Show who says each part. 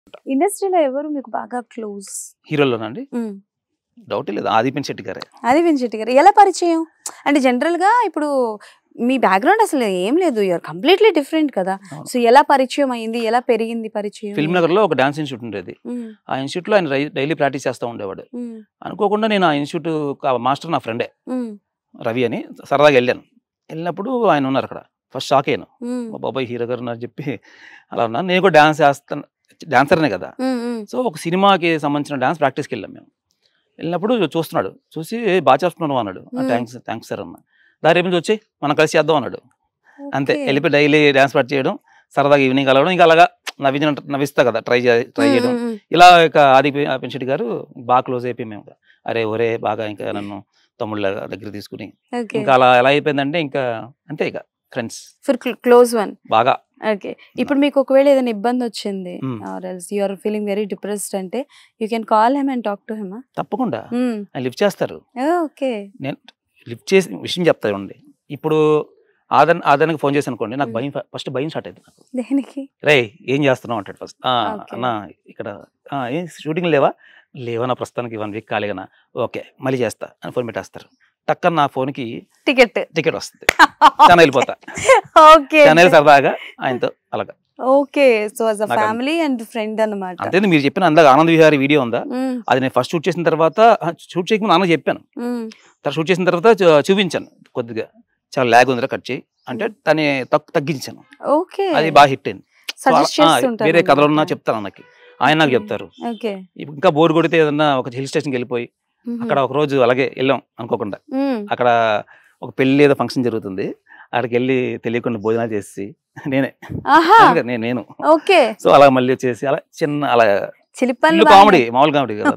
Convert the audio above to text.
Speaker 1: ఇండస్ట్రీలో ఎవరు మీకు బాగా క్లోజ్
Speaker 2: హీరోలోనండి డౌట్ లేదు ఆదిపిన్ శెట్టి గారే
Speaker 1: అది వెంచటి గారు ఎలా పరిచయం అంటే జనరల్ గా ఇప్పుడు మీ బ్యాక్గ్రౌండ్ అసలు ఏం లేదు యూఆర్ కంప్లీట్లీ డిఫరెంట్ కదా
Speaker 2: అవును.
Speaker 1: సో ఎలా పరిచయం అయింది ఎలా పెరిగింది పరిచయం
Speaker 2: ఫిల్మ్ నగర్ లో ఒక డాన్స్ ఇన్స్టిట్యూట్ ఉండేది
Speaker 1: ఉమ్,
Speaker 2: ఆ ఇన్స్టిట్యూట్ లో ఆయన డైలీ ప్రాక్టీస్ చేస్తూ ఉండేవాడు
Speaker 1: ఉమ్,
Speaker 2: అనుకోకుండా నేను ఆ ఇన్స్టిట్యూట్ మాస్టర్ నా ఫ్రెండే
Speaker 1: ఉమ్,
Speaker 2: రవి అని సరదాగా వెళ్ళాను వెళ్ళినప్పుడు ఆయన ఉన్నారు అక్కడ ఫస్ట్ షాక్ అయ్యాను
Speaker 1: ఉమ్,
Speaker 2: మా బాబాయ్ హీరో గారు ఉన్నారు చెప్పి అలా ఉన్నాను నేను కూడా డాన్స్ చేస్తాను డాన్సర్నే కదా
Speaker 1: ఉమ్, ఉమ్,
Speaker 2: సో ఒక సినిమాకి సంబంధించిన డాన్స్ ప్రాక్టీస్కి వెళ్ళాం మేము వెళ్ళినప్పుడు చూస్తున్నాడు చూసి "ఏ, బాగా చేస్తున్నావు అన్నాడు
Speaker 1: Hmm.
Speaker 2: థ్యాంక్స్ థ్యాంక్స్ సార్ అన్న దాని రేపు నుంచి వచ్చి మనం కలిసి చేద్దాం అన్నాడు అంతే
Speaker 1: Okay.
Speaker 2: వెళ్ళిపోయి డైలీ డాన్స్ ప్రాక్టీస్ చేయడం సరదాగా ఈవినింగ్ కలవడం ఇంకా అలాగా నవ్వి నవ్విస్తా కదా ట్రై ట్రై
Speaker 1: ఉమ్,
Speaker 2: చేయడం
Speaker 1: ఉమ్, ఉమ్.
Speaker 2: ఇలా ఇక ఆది పెన్షెట్టి గారు బాగా క్లోజ్ అయిపోయి మేము అరే ఒరే బాగా ఇంకా నన్ను తమ్ముళ్ళ దగ్గర తీసుకుని
Speaker 1: ఓకే
Speaker 2: ఇంకా అలా ఎలా అయిపోయిందంటే ఇంకా అంతే ఇక ఫ్రెండ్స్
Speaker 1: ఫర్ క్లోజ్ వన్
Speaker 2: బాగా
Speaker 1: ఓకే ఇప్పుడు మీకు ఒకవేళ ఏదైనా ఇబ్బంది వచ్చింది
Speaker 2: Hmm.
Speaker 1: Or else you are feeling very depressed అంటే you can call him and talk to him
Speaker 2: తప్పకుండా ఆయన లిఫ్ట్ చేస్తారు
Speaker 1: ఓకే
Speaker 2: నేను లిఫ్ట్ చేసి విషయం చెప్తా ఉండి ఇప్పుడు ఆదరణ ఆదరణకి ఫోన్ చేసి అనుకోండి నాకు
Speaker 1: Hmm.
Speaker 2: భయం ఫస్ట్ భయం స్టార్ట్ అయింది నాకు
Speaker 1: దేనికి
Speaker 2: రే ఏం చేస్తున్నావు అంటాడు ఫస్ట్
Speaker 1: Okay.
Speaker 2: అన్నా ఇక్కడ "ఆ, ఏం షూటింగ్ లేవా లేవా నా ప్రస్తుతానికి వన్ వీక్ ఖాళీగా ఓకే మళ్ళీ చేస్తా అని ఫోన్ పెట్టేస్తారు టక్కన నా ఫోన్కి
Speaker 1: టికెట్
Speaker 2: టికెట్ వస్తుంది చెన్నై వెళ్ళిపోతా
Speaker 1: ఓకే
Speaker 2: చెన్నై సరదాగా ఆయనతో అలాగా
Speaker 1: ఓకే సో యాజ్ అ
Speaker 2: నాకు అంత-
Speaker 1: ఫ్యామిలీ అండ్ ఫ్రెండ్ అన్నమాట
Speaker 2: అంతే మీరు చెప్పిన అందాక ఆనంద్ విహారీ వీడియో ఉందా
Speaker 1: మ్మ్,
Speaker 2: అది నేను ఫస్ట్ షూట్ చేసిన తర్వాత షూట్ చేయకముందు నాన్న చెప్పాను
Speaker 1: మ్మ్.
Speaker 2: తర్వాత షూట్ చేసిన తర్వాత చూ- చూపించాను కొద్దిగా చాలా ల్యాగ్ ఉందిరా కట్ చేయి అంటే తనే తక్కు తగ్గించాను
Speaker 1: ఓకే
Speaker 2: అది బాగా హిట్ అయింది సో
Speaker 1: సజెస్ట్
Speaker 2: అలా- ఆ,
Speaker 1: చేస్తుంటారు
Speaker 2: వేరే కథలు ఉన్నా
Speaker 1: అన్నమాట.
Speaker 2: చెప్తాను అన్నకి ఆయన నాకు
Speaker 1: Okay.
Speaker 2: చెప్తారు
Speaker 1: ఓకే
Speaker 2: ఇప్పుడు ఇంకా బోర్ కొడితే ఏదన్నా ఒక హిల్ స్టేషన్కి వెళ్ళిపోయి
Speaker 1: మ్మ్.
Speaker 2: అక్కడ ఒక రోజు అలాగే వెళ్ళాం అనుకోకుండా
Speaker 1: మ్మ్.
Speaker 2: అక్కడ ఒక పెళ్లి ఏదో ఫంక్షన్ జరుగుతుంది అక్కడికి వెళ్ళి తెలియకుండా భోజనాలు చేసి నేనే
Speaker 1: ఆహా
Speaker 2: నిజంగా నేను నేను
Speaker 1: ఓకే
Speaker 2: సో అలా మళ్ళీ వచ్చేసి అలా చిన్న అలా
Speaker 1: చిలిపన్లు
Speaker 2: కామెడీ మామూలు కామెడీ కదా